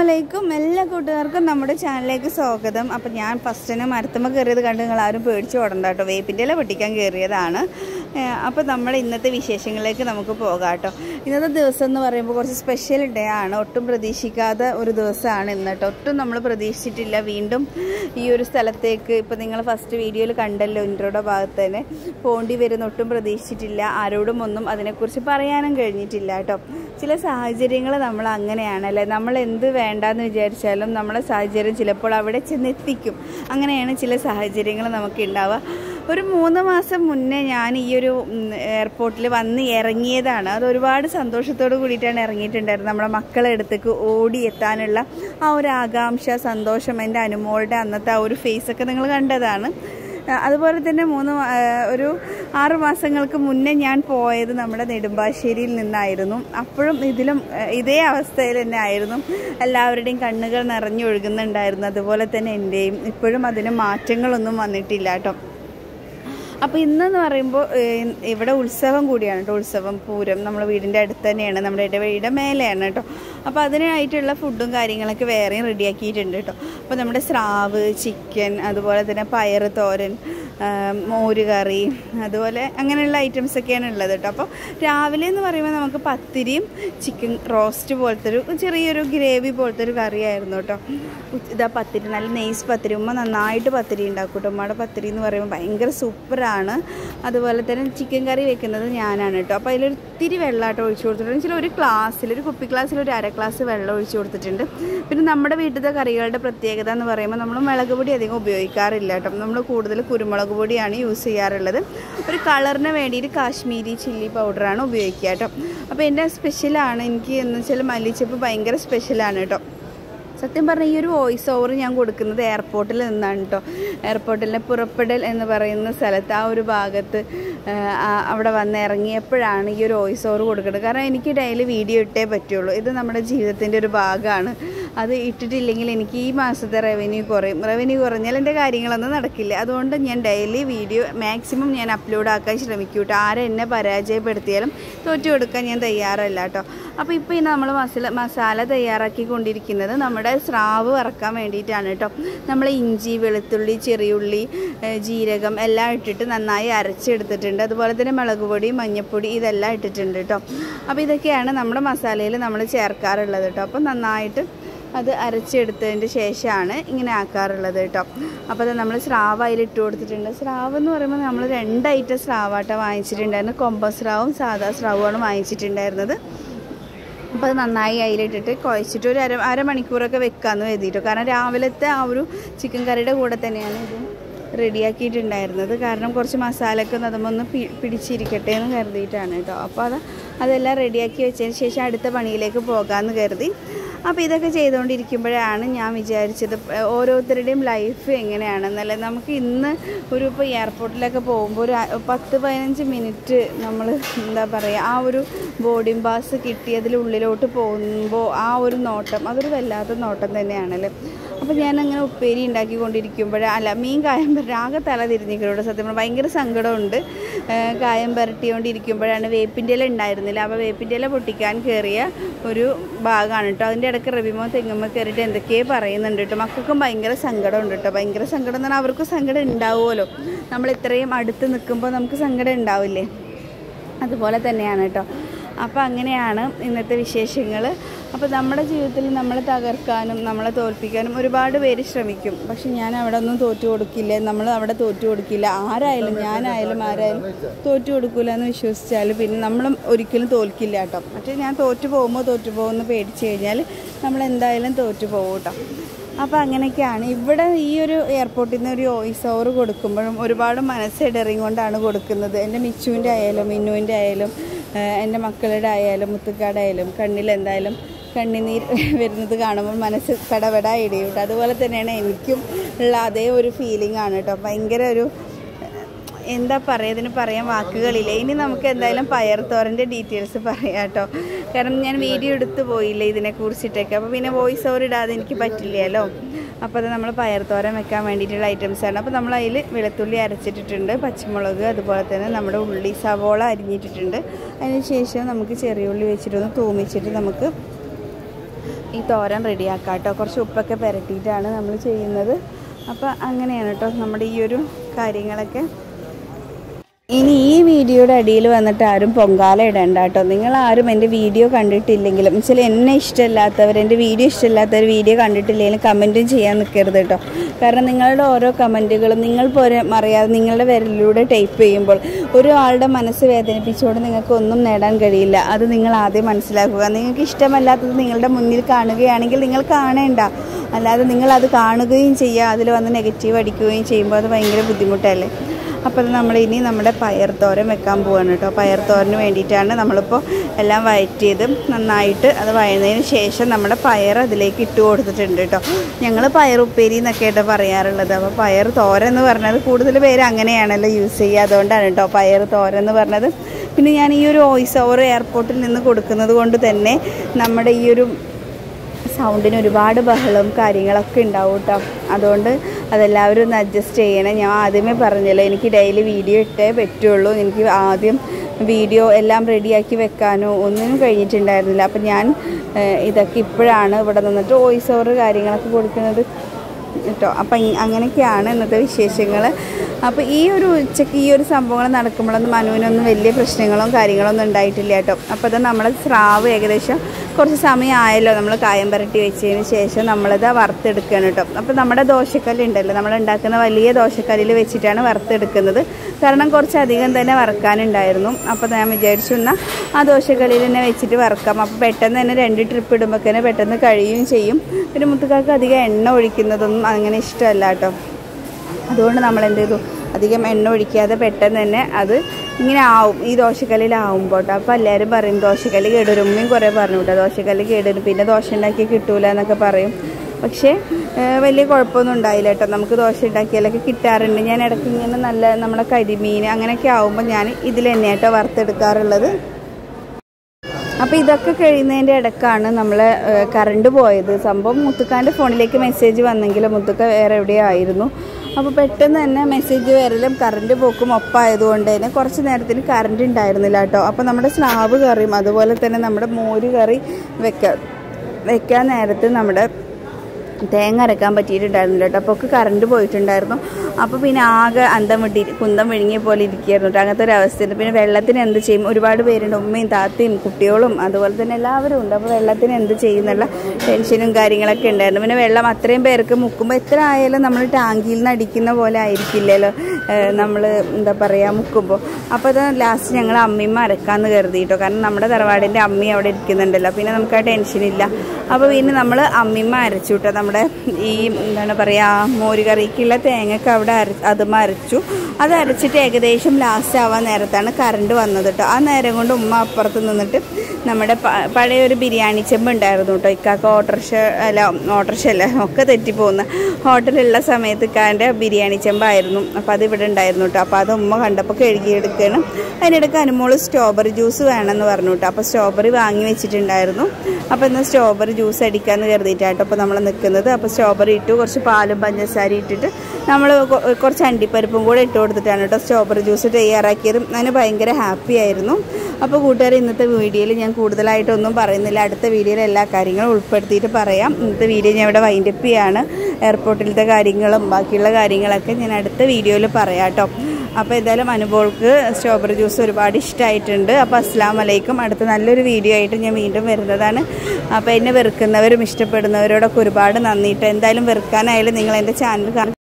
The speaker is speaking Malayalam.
അലൈക്കും എല്ലാ കൂട്ടുകാർക്കും നമ്മുടെ ചാനലിലേക്ക് സ്വാഗതം അപ്പം ഞാൻ ഫസ്റ്റിന് മരത്തുമ്മ കയറിയത് കണ്ട് നിങ്ങൾ ആരും പേടിച്ച് ഓടണ്ട കേട്ടോ വേപ്പിൻ്റെ ഇല പൊട്ടിക്കാൻ കയറിയതാണ് അപ്പോൾ നമ്മൾ ഇന്നത്തെ വിശേഷങ്ങളിലേക്ക് നമുക്ക് പോകാം കേട്ടോ ഇന്നത്തെ ദിവസം എന്ന് പറയുമ്പോൾ കുറച്ച് സ്പെഷ്യൽ ഡേ ആണ് ഒട്ടും പ്രതീക്ഷിക്കാത്ത ഒരു ദിവസമാണ് ഇന്ന് കേട്ടോ ഒട്ടും നമ്മൾ പ്രതീക്ഷിച്ചിട്ടില്ല വീണ്ടും ഈ ഒരു സ്ഥലത്തേക്ക് ഇപ്പോൾ നിങ്ങൾ ഫസ്റ്റ് വീഡിയോയിൽ കണ്ടല്ലോ ഇൻട്രോയുടെ ഭാഗത്ത് തന്നെ പോണ്ടി വരുന്ന ഒട്ടും പ്രതീക്ഷിച്ചിട്ടില്ല ആരോടും ഒന്നും അതിനെക്കുറിച്ച് പറയാനും കഴിഞ്ഞിട്ടില്ല കേട്ടോ ചില സാഹചര്യങ്ങൾ നമ്മൾ അങ്ങനെയാണല്ലേ നമ്മൾ എന്ത് വേണ്ടാന്ന് വിചാരിച്ചാലും നമ്മളെ സാഹചര്യം ചിലപ്പോൾ അവിടെ ചെന്നെത്തിക്കും അങ്ങനെയാണ് ചില സാഹചര്യങ്ങൾ നമുക്ക് ഉണ്ടാവുക ഒരു മൂന്ന് മാസം മുന്നേ ഞാൻ ഈ ഒരു എയർപോർട്ടിൽ വന്ന് ഇറങ്ങിയതാണ് അത് ഒരുപാട് സന്തോഷത്തോട് കൂടിയിട്ടാണ് ഇറങ്ങിയിട്ടുണ്ടായിരുന്നത് നമ്മുടെ മക്കളെ അടുത്തേക്ക് ഓടി എത്താനുള്ള ആ ഒരു ആകാംക്ഷ സന്തോഷം എൻ്റെ അനുമോളുടെ അന്നത്തെ ആ ഒരു ഫേസൊക്കെ നിങ്ങൾ കണ്ടതാണ് അതുപോലെ തന്നെ മൂന്ന് ഒരു ആറ് മാസങ്ങൾക്ക് മുന്നേ ഞാൻ പോയത് നമ്മുടെ നെടുമ്പാശ്ശേരിയിൽ നിന്നായിരുന്നു അപ്പോഴും ഇതിലും ഇതേ അവസ്ഥയിൽ തന്നെ ആയിരുന്നു എല്ലാവരുടെയും കണ്ണുകൾ നിറഞ്ഞൊഴുകുന്നുണ്ടായിരുന്നു അതുപോലെ തന്നെ എൻ്റെയും ഇപ്പോഴും അതിന് മാറ്റങ്ങളൊന്നും വന്നിട്ടില്ല കേട്ടോ അപ്പോൾ ഇന്നെന്ന് പറയുമ്പോൾ ഇവിടെ ഉത്സവം കൂടിയാണ് കേട്ടോ ഉത്സവം പൂരം നമ്മുടെ വീടിൻ്റെ അടുത്ത് തന്നെയാണ് നമ്മുടെ ഇടവഴിയുടെ മേലെയാണ് കേട്ടോ അപ്പോൾ അതിനായിട്ടുള്ള ഫുഡും കാര്യങ്ങളൊക്കെ വേറെയും റെഡിയാക്കിയിട്ടുണ്ട് കേട്ടോ അപ്പോൾ നമ്മുടെ സ്രാവ് ചിക്കൻ അതുപോലെ തന്നെ പയറ് തോരൻ മോര് കറി അതുപോലെ അങ്ങനെയുള്ള ഐറ്റംസ് ഒക്കെയാണ് ഉള്ളത് കേട്ടോ അപ്പോൾ രാവിലെ എന്ന് പറയുമ്പോൾ നമുക്ക് പത്തിരിയും ചിക്കൻ റോസ്റ്റ് പോലത്തെ ഒരു ചെറിയൊരു ഗ്രേവി പോലത്തെ ഒരു കറിയായിരുന്നു കേട്ടോ ഇതാ പത്തിരി നല്ല നെയ്സ് പത്തിരി ഉമ്മ നന്നായിട്ട് പത്തിരി ഉണ്ടാക്കും കേട്ടോ ഉമ്മയുടെ പത്തിരി എന്ന് പറയുമ്പോൾ ഭയങ്കര സൂപ്പറാണ് അതുപോലെ തന്നെ ചിക്കൻ കറി വെക്കുന്നത് ഞാനാണ് കേട്ടോ അപ്പോൾ അതിലൊരു ഇത്തിരി വെള്ളമായിട്ട് ഒഴിച്ചു കൊടുത്തിട്ടുണ്ട് ചില ഒരു ഗ്ലാസ്സിൽ ഒരു കുപ്പി ഗ്ലാസ്സിൽ ഒരു അര ഗ്ലാസ് വെള്ളം ഒഴിച്ചു കൊടുത്തിട്ടുണ്ട് പിന്നെ നമ്മുടെ വീട്ടിലത്തെ കറികളുടെ പ്രത്യേകത എന്ന് പറയുമ്പോൾ നമ്മൾ മുളക് പൊടി അധികം ഉപയോഗിക്കാറില്ല കേട്ടോ നമ്മൾ കൂടുതൽ കുരുമുളക് മുളക് പൊടിയാണ് യൂസ് ചെയ്യാറുള്ളത് ഒരു കളറിന് വേണ്ടിയിട്ട് കാശ്മീരി ചില്ലി പൗഡറാണ് ഉപയോഗിക്കുക കേട്ടോ അപ്പോൾ എൻ്റെ സ്പെഷ്യലാണ് എനിക്ക് എന്ന് വെച്ചാൽ മല്ലിച്ചപ്പ് ഭയങ്കര സ്പെഷ്യലാണ് കേട്ടോ സത്യം പറഞ്ഞാൽ ഈ ഒരു വോയിസ് ഓവർ ഞാൻ കൊടുക്കുന്നത് എയർപോർട്ടിൽ നിന്നാണ് കേട്ടോ എയർപോർട്ടിലെ പുറപ്പെടൽ എന്ന് പറയുന്ന സ്ഥലത്ത് ആ ഒരു ഭാഗത്ത് അവിടെ വന്ന് ഇറങ്ങിയപ്പോഴാണ് ഈ ഒരു വോയിസ് ഓവർ കൊടുക്കുന്നത് കാരണം എനിക്ക് ഡെയിലി വീഡിയോ ഇട്ടേ പറ്റുള്ളൂ ഇത് നമ്മുടെ ജീവിതത്തിൻ്റെ ഒരു ഭാഗമാണ് അത് ഇട്ടിട്ടില്ലെങ്കിൽ എനിക്ക് ഈ മാസത്തെ റവന്യൂ കുറയും റവന്യൂ കുറഞ്ഞാൽ എൻ്റെ കാര്യങ്ങളൊന്നും നടക്കില്ല അതുകൊണ്ട് ഞാൻ ഡെയിലി വീഡിയോ മാക്സിമം ഞാൻ അപ്ലോഡ് ആക്കാൻ ശ്രമിക്കും കേട്ടോ ആരെ എന്നെ പരാജയപ്പെടുത്തിയാലും തോറ്റു കൊടുക്കാൻ ഞാൻ തയ്യാറല്ല കേട്ടോ അപ്പോൾ ഇപ്പോൾ ഇന്ന് നമ്മൾ മസാല മസാല തയ്യാറാക്കിക്കൊണ്ടിരിക്കുന്നത് നമ്മുടെ സ്രാവ് വറക്കാൻ വേണ്ടിയിട്ടാണ് കേട്ടോ നമ്മൾ ഇഞ്ചി വെളുത്തുള്ളി ചെറിയുള്ളി ജീരകം എല്ലാം ഇട്ടിട്ട് നന്നായി അരച്ചെടുത്തിട്ടുണ്ട് അതുപോലെ തന്നെ മുളക് പൊടി മഞ്ഞൾപ്പൊടി ഇതെല്ലാം ഇട്ടിട്ടുണ്ട് കേട്ടോ അപ്പോൾ ഇതൊക്കെയാണ് നമ്മുടെ മസാലയിൽ നമ്മൾ ചേർക്കാറുള്ളത് കേട്ടോ അപ്പോൾ നന്നായിട്ട് അത് അരച്ചെടുത്തതിൻ്റെ ശേഷമാണ് ഇങ്ങനെ ആക്കാറുള്ളത് കേട്ടോ അപ്പോൾ അത് നമ്മൾ സ്രാവ് അതിൽ ഇട്ട് കൊടുത്തിട്ടുണ്ട് സ്രാവ് എന്ന് പറയുമ്പോൾ നമ്മൾ രണ്ട് ഐറ്റം സ്രാവാട്ടോ വാങ്ങിച്ചിട്ടുണ്ടായിരുന്നു കൊമ്പ സ്രാവും സാധാ സ്രാവുമാണ് വാങ്ങിച്ചിട്ടുണ്ടായിരുന്നത് അപ്പോൾ അത് നന്നായി അതിലിട്ടിട്ട് കുഴച്ചിട്ട് ഒരു അര അരമണിക്കൂറൊക്കെ വെക്കാമെന്ന് കരുതിയിട്ടോ കാരണം രാവിലത്തെ ആ ഒരു ചിക്കൻ കറിയുടെ കൂടെ തന്നെയാണ് ഇത് റെഡിയാക്കിയിട്ടുണ്ടായിരുന്നത് കാരണം കുറച്ച് മസാലയൊക്കെ നതുമൊന്ന് പി പിടിച്ചിരിക്കട്ടെ എന്ന് കരുതിയിട്ടാണ് കേട്ടോ അപ്പോൾ അത് അതെല്ലാം റെഡിയാക്കി വെച്ചതിന് ശേഷം അടുത്ത പണിയിലേക്ക് പോകാമെന്ന് കരുതി അപ്പോൾ ഇതൊക്കെ ചെയ്തുകൊണ്ടിരിക്കുമ്പോഴാണ് ഞാൻ വിചാരിച്ചത് ഓരോരുത്തരുടെയും ലൈഫ് എങ്ങനെയാണെന്നല്ല നമുക്ക് ഇന്ന് ഒരു ഇപ്പോൾ എയർപോർട്ടിലൊക്കെ പോകുമ്പോൾ ഒരു പത്ത് പതിനഞ്ച് മിനിറ്റ് നമ്മൾ എന്താ പറയുക ആ ഒരു ബോർഡിംഗ് പാസ് കിട്ടിയതിൽ ഉള്ളിലോട്ട് പോകുമ്പോൾ ആ ഒരു നോട്ടം അതൊരു വല്ലാത്ത നോട്ടം തന്നെയാണല്ലേ അപ്പോൾ ഞാനങ്ങനെ ഉപ്പേരി ഉണ്ടാക്കിക്കൊണ്ടിരിക്കുമ്പോൾ അല്ല മീൻ കായം പരട്ടി ആകെ തല തിരിഞ്ഞിക്കലോട് സത്യം പറഞ്ഞാൽ ഭയങ്കര സങ്കടമുണ്ട് കായം പരട്ടിക്കൊണ്ടിരിക്കുമ്പോഴാണ് വേപ്പിൻ്റെ ഇല ഉണ്ടായിരുന്നില്ല അപ്പോൾ വേപ്പിൻ്റെ ഇല പൊട്ടിക്കാൻ കയറിയ ഒരു ഭാഗമാണ് കേട്ടോ അതിൻ്റെ ഇടയ്ക്ക് റബിമോ തെങ്ങുമ്പോൾ കയറിയിട്ട് എന്തൊക്കെയോ പറയുന്നുണ്ട് കേട്ടോ മക്കൾക്കും ഭയങ്കര സങ്കടമുണ്ട് കേട്ടോ ഭയങ്കര സങ്കടം എന്ന് പറഞ്ഞാൽ അവർക്കും സങ്കടം ഉണ്ടാവുമല്ലോ നമ്മൾ ഇത്രയും അടുത്ത് നിൽക്കുമ്പോൾ നമുക്ക് സങ്കടം ഉണ്ടാവില്ലേ അതുപോലെ തന്നെയാണ് കേട്ടോ അപ്പോൾ അങ്ങനെയാണ് ഇന്നത്തെ വിശേഷങ്ങൾ അപ്പോൾ നമ്മുടെ ജീവിതത്തിൽ നമ്മളെ തകർക്കാനും നമ്മളെ തോൽപ്പിക്കാനും ഒരുപാട് പേര് ശ്രമിക്കും പക്ഷെ ഞാൻ അവിടെ ഒന്നും തോറ്റു കൊടുക്കില്ല നമ്മൾ അവിടെ തോറ്റു കൊടുക്കില്ല ആരായാലും ഞാനായാലും ആരായാലും തോറ്റു കൊടുക്കില്ല എന്ന് വിശ്വസിച്ചാൽ പിന്നെ നമ്മൾ ഒരിക്കലും തോൽക്കില്ല കേട്ടോ പക്ഷേ ഞാൻ തോറ്റു പോകുമ്പോൾ തോറ്റു പോകുമെന്ന് പേടിച്ച് കഴിഞ്ഞാൽ നമ്മൾ എന്തായാലും തോറ്റു പോകും കേട്ടോ അപ്പോൾ അങ്ങനെയൊക്കെയാണ് ഇവിടെ ഈ ഒരു എയർപോർട്ടിൽ നിന്ന് ഒരു വോയിസ് ഓവർ കൊടുക്കുമ്പോഴും ഒരുപാട് മനസ്സിടറിയും കൊണ്ടാണ് കൊടുക്കുന്നത് എൻ്റെ മിച്ചുവിൻ്റെ ആയാലും മിന്നുവിൻ്റെ ആയാലും എൻ്റെ മക്കളുടെ ആയാലും മുത്തുക്കാട് ആയാലും കണ്ണിൽ എന്തായാലും കണ്ണിനീർ വരുന്നത് കാണുമ്പോൾ മനസ്സ് കടപട ഇടിയുണ്ട് അതുപോലെ തന്നെയാണ് എനിക്കും ഉള്ള അതേ ഒരു ഫീലിംഗ് ആണ് കേട്ടോ ഭയങ്കര ഒരു എന്താ പറയുക ഇതിന് പറയാൻ വാക്കുകളില്ല ഇനി നമുക്ക് എന്തായാലും പയർ തോരൻ്റെ ഡീറ്റെയിൽസ് പറയാം കേട്ടോ കാരണം ഞാൻ വീഡിയോ എടുത്തു പോയില്ല ഇതിനെക്കുറിച്ചിട്ടൊക്കെ അപ്പോൾ പിന്നെ വോയിസ് ഓവർ ഇടാതെ എനിക്ക് പറ്റില്ലല്ലോ അപ്പോൾ അത് നമ്മൾ പയർ തോരൻ വെക്കാൻ വേണ്ടിയിട്ടുള്ള ഐറ്റംസാണ് അപ്പോൾ നമ്മൾ അതിൽ വെളുത്തുള്ളി അരച്ചിട്ടിട്ടുണ്ട് പച്ചമുളക് അതുപോലെ തന്നെ നമ്മുടെ ഉള്ളി സവോള അരിഞ്ഞിട്ടിട്ടുണ്ട് അതിന് ശേഷം നമുക്ക് ചെറിയ ഉള്ളി വെച്ചിട്ടൊന്ന് തൂമിച്ചിട്ട് നമുക്ക് ഈ തോരൻ റെഡിയാക്കാം കേട്ടോ കുറച്ച് ഉപ്പൊക്കെ പുരട്ടിയിട്ടാണ് നമ്മൾ ചെയ്യുന്നത് അപ്പോൾ അങ്ങനെയാണ് കേട്ടോ നമ്മുടെ ഈ ഒരു കാര്യങ്ങളൊക്കെ ഇനി ഈ വീഡിയോയുടെ അടിയിൽ വന്നിട്ട് ആരും പൊങ്കാല ഇടണ്ട കേട്ടോ നിങ്ങൾ ആരും എൻ്റെ വീഡിയോ കണ്ടിട്ടില്ലെങ്കിലും വെച്ചാൽ എന്നെ ഇഷ്ടമില്ലാത്തവർ എൻ്റെ വീഡിയോ ഇഷ്ടമില്ലാത്തവർ വീഡിയോ കണ്ടിട്ടില്ലെങ്കിലും കമൻറ്റും ചെയ്യാൻ നിൽക്കരുത് കേട്ടോ കാരണം നിങ്ങളുടെ ഓരോ കമൻറ്റുകളും നിങ്ങൾ പോലും അറിയാതെ നിങ്ങളുടെ വിരലിലൂടെ ടൈപ്പ് ചെയ്യുമ്പോൾ ഒരാളുടെ മനസ്സ് വേദനിപ്പിച്ചുകൊണ്ട് നിങ്ങൾക്ക് ഒന്നും നേടാൻ കഴിയില്ല അത് നിങ്ങൾ ആദ്യം മനസ്സിലാക്കുക നിങ്ങൾക്ക് ഇഷ്ടമല്ലാത്തത് നിങ്ങളുടെ മുന്നിൽ കാണുകയാണെങ്കിൽ നിങ്ങൾ കാണേണ്ട അല്ലാതെ നിങ്ങൾ അത് കാണുകയും ചെയ്യുക അതിൽ വന്ന് നെഗറ്റീവ് അടിക്കുകയും ചെയ്യുമ്പോൾ അത് ഭയങ്കര ബുദ്ധിമുട്ടല്ലേ അപ്പോൾ അത് നമ്മൾ ഇനി നമ്മുടെ പയർ തോരൻ വെക്കാൻ പോവാണ് കേട്ടോ പയർ തോരന് വേണ്ടിയിട്ടാണ് നമ്മളിപ്പോൾ എല്ലാം വയറ്റിയത് നന്നായിട്ട് അത് വയന്നതിന് ശേഷം നമ്മുടെ പയർ അതിലേക്ക് ഇട്ട് കൊടുത്തിട്ടുണ്ട് കേട്ടോ ഞങ്ങൾ പയർ ഉപ്പേരി എന്നൊക്കെ കേട്ടോ പറയാറുള്ളത് അപ്പോൾ പയർ തോരൻ എന്ന് പറഞ്ഞത് കൂടുതൽ പേര് അങ്ങനെയാണല്ലോ യൂസ് ചെയ്യുക അതുകൊണ്ടാണ് കേട്ടോ പയർ തോരൻ എന്ന് പറഞ്ഞത് പിന്നെ ഞാൻ ഈ ഒരു വോയിസ് ഓവർ എയർപോർട്ടിൽ നിന്ന് കൊടുക്കുന്നത് കൊണ്ട് തന്നെ നമ്മുടെ ഈ ഒരു സൗണ്ടിന് ഒരുപാട് ബഹളവും കാര്യങ്ങളൊക്കെ ഉണ്ടാവും കേട്ടോ അതുകൊണ്ട് അതെല്ലാവരും ഒന്ന് അഡ്ജസ്റ്റ് ചെയ്യണം ഞാൻ ആദ്യമേ പറഞ്ഞല്ലോ എനിക്ക് ഡെയിലി വീഡിയോ ഇട്ടേ പറ്റുള്ളൂ എനിക്ക് ആദ്യം വീഡിയോ എല്ലാം റെഡിയാക്കി വെക്കാനോ ഒന്നിനും കഴിഞ്ഞിട്ടുണ്ടായിരുന്നില്ല അപ്പം ഞാൻ ഏഹ്, ഇതൊക്കെ ഇപ്പോഴാണ് ഇവിടെ നിന്നിട്ട് വോയിസ് ഓവർ കാര്യങ്ങളൊക്കെ കൊടുക്കുന്നത് കേട്ടോ അപ്പം ഇ- അങ്ങനെയൊക്കെയാണ് ഇന്നത്തെ വിശേഷങ്ങൾ അപ്പോൾ ഈ ഒരു ഉച്ചയ്ക്ക് ഈ ഒരു സംഭവങ്ങൾ നടക്കുമ്പോഴൊന്നും മനുവിനൊന്നും വലിയ പ്രശ്നങ്ങളും കാര്യങ്ങളൊന്നും ഉണ്ടായിട്ടില്ല കേട്ടോ അപ്പോൾ അത് നമ്മുടെ സ്രാവ് ഏകദേശം കുറച്ച് സമയമായല്ലോ നമ്മൾ കായം പുരട്ടി വെച്ചതിന് ശേഷം നമ്മളത് വറുത്തെടുക്കുകയാണ് കേട്ടോ അപ്പോൾ നമ്മുടെ ദോശക്കല്ല് ഉണ്ടല്ലോ നമ്മൾ ഉണ്ടാക്കുന്ന വലിയ ദോശക്കല്ലിൽ വെച്ചിട്ടാണ് വറുത്തെടുക്കുന്നത് കാരണം കുറച്ചധികം തന്നെ വറുക്കാനുണ്ടായിരുന്നു അപ്പോൾ ഞാൻ വിചാരിച്ചു എന്നാൽ ആ ദോശക്കല്ലിൽ തന്നെ വെച്ചിട്ട് വറുക്കാം അപ്പോൾ പെട്ടെന്ന് തന്നെ രണ്ട് ട്രിപ്പ് ഇടുമ്പോൾ തന്നെ പെട്ടെന്ന് കഴിയുകയും ചെയ്യും പിന്നെ മുത്തുക്കാർക്ക് അധികം എണ്ണ ഒഴിക്കുന്നതൊന്നും അങ്ങനെ ഇഷ്ടമല്ല കേട്ടോ അതുകൊണ്ട് നമ്മൾ എന്ത് ചെയ്തു അധികം എണ്ണ ഒഴിക്കാതെ പെട്ടെന്ന് തന്നെ അത് ഇങ്ങനെ ആവും ഈ ദോശക്കല്ലിലാവുമ്പോൾ കേട്ടോ അപ്പോൾ എല്ലാവരും പറയും ദോശക്കല്ല് കേടുവരും ഉമ്മയും കുറേ പറഞ്ഞു കേട്ടോ ദോശക്കല്ല് കേടുവരും പിന്നെ ദോശ ഉണ്ടാക്കി കിട്ടൂല എന്നൊക്കെ പറയും പക്ഷേ ഏഹ്, വലിയ കുഴപ്പമൊന്നും ഉണ്ടായില്ല കേട്ടോ നമുക്ക് ദോശ ഉണ്ടാക്കിയാലൊക്കെ കിട്ടാറുണ്ട് ഞാൻ ഇടയ്ക്ക് ഇങ്ങനെ നല്ല നമ്മുടെ കരിമീൻ അങ്ങനെയൊക്കെ ആവുമ്പോൾ ഞാൻ ഇതിൽ തന്നെ കേട്ടോ വറുത്തെടുക്കാറുള്ളത് അപ്പോൾ ഇതൊക്കെ കഴിയുന്നതിൻ്റെ ഇടക്കാണ് നമ്മൾ കറണ്ട് പോയത് സംഭവം മുത്തുക്കാൻ്റെ ഫോണിലേക്ക് മെസ്സേജ് വന്നെങ്കിലും മുത്തുക്ക വേറെ എവിടെയോ ആയിരുന്നു അപ്പോൾ പെട്ടെന്ന് തന്നെ മെസ്സേജ് വരലും കറണ്ട് പോക്കും ഒപ്പമായതുകൊണ്ട് തന്നെ കുറച്ച് നേരത്തിന് കറണ്ട് ഉണ്ടായിരുന്നില്ല കേട്ടോ അപ്പോൾ നമ്മുടെ സ്ലാവ് കറിയും അതുപോലെ തന്നെ നമ്മുടെ മോര് കറി വെക്കാൻ വെക്കാൻ നേരത്ത് നമ്മുടെ തേങ്ങ അരക്കാൻ പറ്റിയിട്ടുണ്ടായിരുന്നില്ല കേട്ടോ അപ്പോൾ ഒക്കെ കറണ്ട് പോയിട്ടുണ്ടായിരുന്നു അപ്പോൾ പിന്നെ ആകെ അന്തം വിട്ടി കുന്തം വിഴുങ്ങിയ പോലെ ഇരിക്കുകയായിരുന്നു കേട്ടോ അങ്ങനത്തെ ഒരു അവസ്ഥയുണ്ട് പിന്നെ വെള്ളത്തിന് എന്ത് ചെയ്യും ഒരുപാട് പേരുണ്ട് ഉമ്മയും താത്തയും കുട്ടികളും അതുപോലെ തന്നെ എല്ലാവരും ഉണ്ട് അപ്പോൾ വെള്ളത്തിന് എന്ത് ചെയ്യുന്നുള്ള ടെൻഷനും കാര്യങ്ങളൊക്കെ ഉണ്ടായിരുന്നു പിന്നെ വെള്ളം അത്രയും പേർക്ക് മുക്കുമ്പോൾ എത്ര ആയാലും നമ്മൾ ടാങ്കിയിൽ നിന്ന് അടിക്കുന്ന പോലെ ആയിരിക്കില്ലല്ലോ നമ്മൾ എന്താ പറയുക മുക്കുമ്പോൾ അപ്പോൾ അത് ലാസ്റ്റ് ഞങ്ങൾ അമ്മയും അരക്കാമെന്ന് കരുതി കേട്ടോ കാരണം നമ്മുടെ തറവാടിൻ്റെ അമ്മി അവിടെ ഇരിക്കുന്നുണ്ടല്ലോ പിന്നെ നമുക്ക് ആ ടെൻഷനില്ല അപ്പോൾ പിന്നെ നമ്മൾ അമ്മിമ്മ അരച്ചു കേട്ടോ നമ്മുടെ ഈ എന്താണ് പറയുക മോര് കറിക്കുള്ള തേങ്ങയൊക്കെ അവിടെ അര അതും അരച്ചു അത് അരച്ചിട്ട് ഏകദേശം ലാസ്റ്റ് ആവാൻ നേരത്താണ് കറണ്ട് വന്നത് കേട്ടോ ആ നേരം കൊണ്ട് ഉമ്മ അപ്പുറത്ത് നിന്നിട്ട് നമ്മുടെ പ- പഴയ ഒരു ബിരിയാണി ചെമ്പ് ഉണ്ടായിരുന്നു കേട്ടോ ഇക്കാക്ക ഓട്ടർഷ അല്ല ഓട്ടർഷ അല്ല ഒക്കെ തെറ്റിപ്പോകുന്ന ഹോട്ടലുള്ള സമയത്ത് ഇക്കാൻ്റെ ബിരിയാണി ചെമ്പായിരുന്നു അപ്പോൾ അത് ഇവിടെ ഉണ്ടായിരുന്നു കേട്ടോ അപ്പോൾ അത് ഉമ്മ കണ്ടപ്പോൾ കഴുകിയെടുക്കണം അതിനിടയ്ക്ക് അനുമോള് സ്ട്രോബെറി ജ്യൂസ് വേണമെന്ന് പറഞ്ഞു കേട്ടോ അപ്പോൾ സ്ട്രോബെറി വാങ്ങി വെച്ചിട്ടുണ്ടായിരുന്നു അപ്പോൾ ഇന്ന് സ്ട്രോബെറി ജ്യൂസ് അടിക്കാമെന്ന് കരുതിയിട്ടാട്ടോ അപ്പോൾ നമ്മൾ നിൽക്കുന്നത് അപ്പോൾ സ്ട്രോബെറി ഇട്ടു കുറച്ച് പാലും പഞ്ചസാര ഇട്ടിട്ട് നമ്മൾ കൊ- കുറച്ച് അണ്ടിപ്പരിപ്പും കൂടെ ഇട്ട് കൊടുത്തിട്ടാണ് കേട്ടോ സ്ട്രോബെറി ജ്യൂസ് തയ്യാറാക്കിയതും അതിന് ഭയങ്കര ഹാപ്പി ആയിരുന്നു അപ്പോൾ കൂട്ടുകാർ ഇന്നത്തെ വീഡിയോയിൽ ഞാൻ കൂടുതലായിട്ടൊന്നും പറയുന്നില്ല അടുത്ത വീഡിയോയിൽ എല്ലാ കാര്യങ്ങളും ഉൾപ്പെടുത്തിയിട്ട് പറയാം ഇന്നത്തെ വീഡിയോ ഞാൻ ഇവിടെ വൈൻഡപ്പ് ചെയ്യാണ് എയർപോർട്ടിലത്തെ കാര്യങ്ങളും ബാക്കിയുള്ള കാര്യങ്ങളൊക്കെ ഞാൻ അടുത്ത വീഡിയോയിൽ പറയാം കേട്ടോ അപ്പോൾ എന്തായാലും അനുഭവൾക്ക് സ്ട്രോബെറി ജ്യൂസ് ഒരുപാട് ഇഷ്ടമായിട്ടുണ്ട് അപ്പോൾ അസ്സാം വലൈക്കും അടുത്ത നല്ലൊരു വീഡിയോ ആയിട്ട് ഞാൻ വീണ്ടും വരുന്നതാണ് അപ്പോൾ എന്നെ വെറുക്കുന്നവരും ഇഷ്ടപ്പെടുന്നവരോടൊക്കെ ഒരുപാട് നന്ദിയിട്ട് എന്തായാലും വെറുക്കാനായാലും നിങ്ങൾ എൻ്റെ ചാനൽ